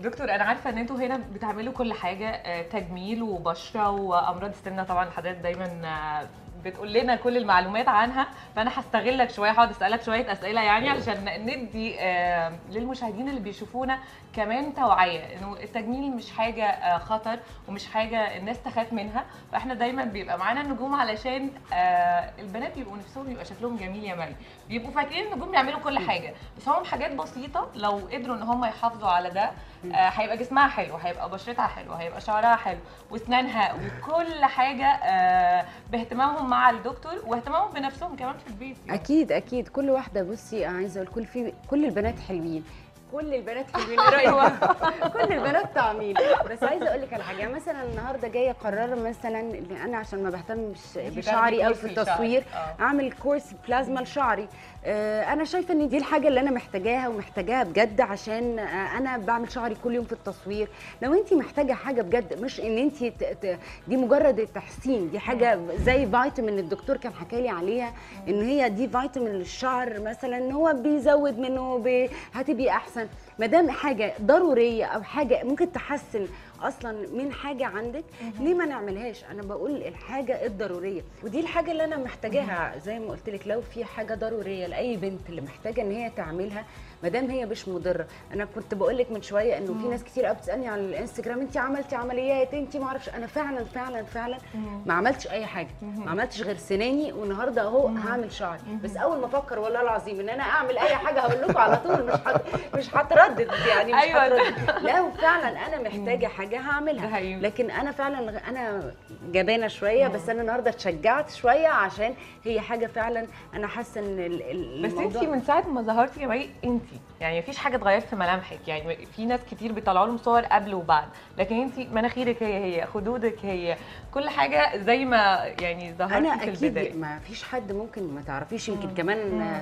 دكتور انا عارفه ان انتوا هنا بتعملوا كل حاجه آه، تجميل وبشره وامراض السمنه طبعا حضرتك دايما آه، بتقول لنا كل المعلومات عنها فانا هستغلك شويه هقعد اسالك شويه اسئله يعني علشان ندي آه، للمشاهدين اللي بيشوفونا كمان توعيه انه التجميل مش حاجه آه، خطر ومش حاجه الناس تخاف منها فاحنا دايما بيبقى معانا النجوم علشان آه، البنات بيبقوا نفسهم يبقى شكلهم جميل يا مريم بيبقوا فاكرين النجوم بيعملوا كل حاجه بس هم حاجات بسيطه لو قدروا ان هم يحافظوا على ده آه، هيبقى جسمها حلو هيبقى بشرتها حلو هيبقى شعرها حلو واسنانها وكل حاجه آه، باهتمامهم مع الدكتور واهتمامهم بنفسهم كمان في البيت يعني. اكيد اكيد كل واحده بصي أنا عايزه اقول كل في كل البنات حلوين كل البنات حلوين ايه رايك كل البنات طعمين بس عايزه اقول لك على حاجه مثلا النهارده جايه قرار مثلا ان انا عشان ما بهتمش أنتي بشعري بتاخدي قوي كورس في للشعر. التصوير آه. اعمل كورس بلازما لشعري آه، انا شايفه ان دي الحاجه اللي انا محتاجاها ومحتاجاها بجد عشان آه، انا بعمل شعري كل يوم في التصوير لو انت محتاجه حاجه بجد مش ان انت ت- ت- دي مجرد التحسين دي حاجه زي فيتامين الدكتور كان حكى لي عليها ان هي دي فيتامين للشعر مثلا ان هو بيزود منه بي- هتبقي احسن ما دام حاجه ضروريه او حاجه ممكن تحسن اصلا من حاجه عندك ليه ما نعملهاش انا بقول الحاجه الضروريه ودي الحاجه اللي انا محتاجاها زي ما قلت لك لو في حاجه ضروريه لاي بنت اللي محتاجه ان هي تعملها ما دام هي مش مضره انا كنت بقول لك من شويه انه في ناس كتير قوي بتسالني على الانستجرام انت عملتي عمليات انت ما اعرفش انا فعلا فعلا فعلا ما عملتش اي حاجه ما عملتش غير سناني والنهارده اهو هعمل شعري بس اول ما افكر والله العظيم ان انا اعمل اي حاجه هقول لكم على طول مش حت... مش هتردد يعني مش أيوة. هتردد لو فعلا انا محتاجه حاجه ده هعملها حقيقي. لكن انا فعلا غ- انا جبانه شويه بس انا النهارده اتشجعت شويه عشان هي حاجه فعلا انا حاسه ان ال- ال- بس الموضوع انت من ساعه ما ظهرتي يا مي انت يعني مفيش حاجه اتغيرت في ملامحك يعني في ناس كتير بيطلعوا لهم صور قبل وبعد لكن انت مناخيرك هي هي خدودك هي كل حاجه زي ما يعني ظهرتي انا في اكيد البدايه ما فيش حد ممكن ما تعرفيش يمكن كمان آه،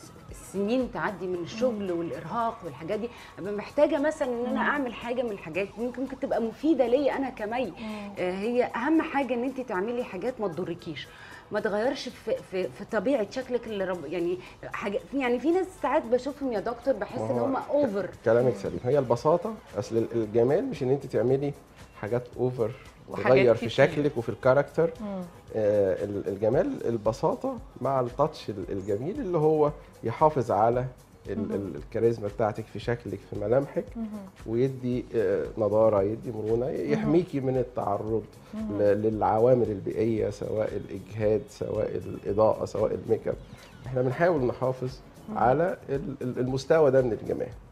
سنين تعدي من الشغل والارهاق والحاجات دي ابقى محتاجه مثلا ان انا اعمل حاجه من الحاجات دي ممكن ممكن تبقى مفيده ليا انا كمي آه، هي اهم حاجه ان انت تعملي حاجات ما تضركيش ما تغيرش في, في, في طبيعه شكلك اللي رب يعني حاجه يعني في ناس ساعات بشوفهم يا دكتور بحس ان ما هو هم اوفر كلامك سليم هي البساطه اصل الجمال مش ان انت تعملي حاجات اوفر وحاجات تغير في كتير. شكلك وفي الكاركتر آه ال- الجمال البساطه مع التاتش ال- الجميل اللي هو يحافظ على ال- ال- الكاريزما بتاعتك في شكلك في ملامحك ويدي آه، نضاره يدي مرونه يحميكي من التعرض ل- للعوامل البيئيه سواء الاجهاد سواء الاضاءه سواء الميك اب احنا بنحاول نحافظ على ال- ال- المستوى ده من الجمال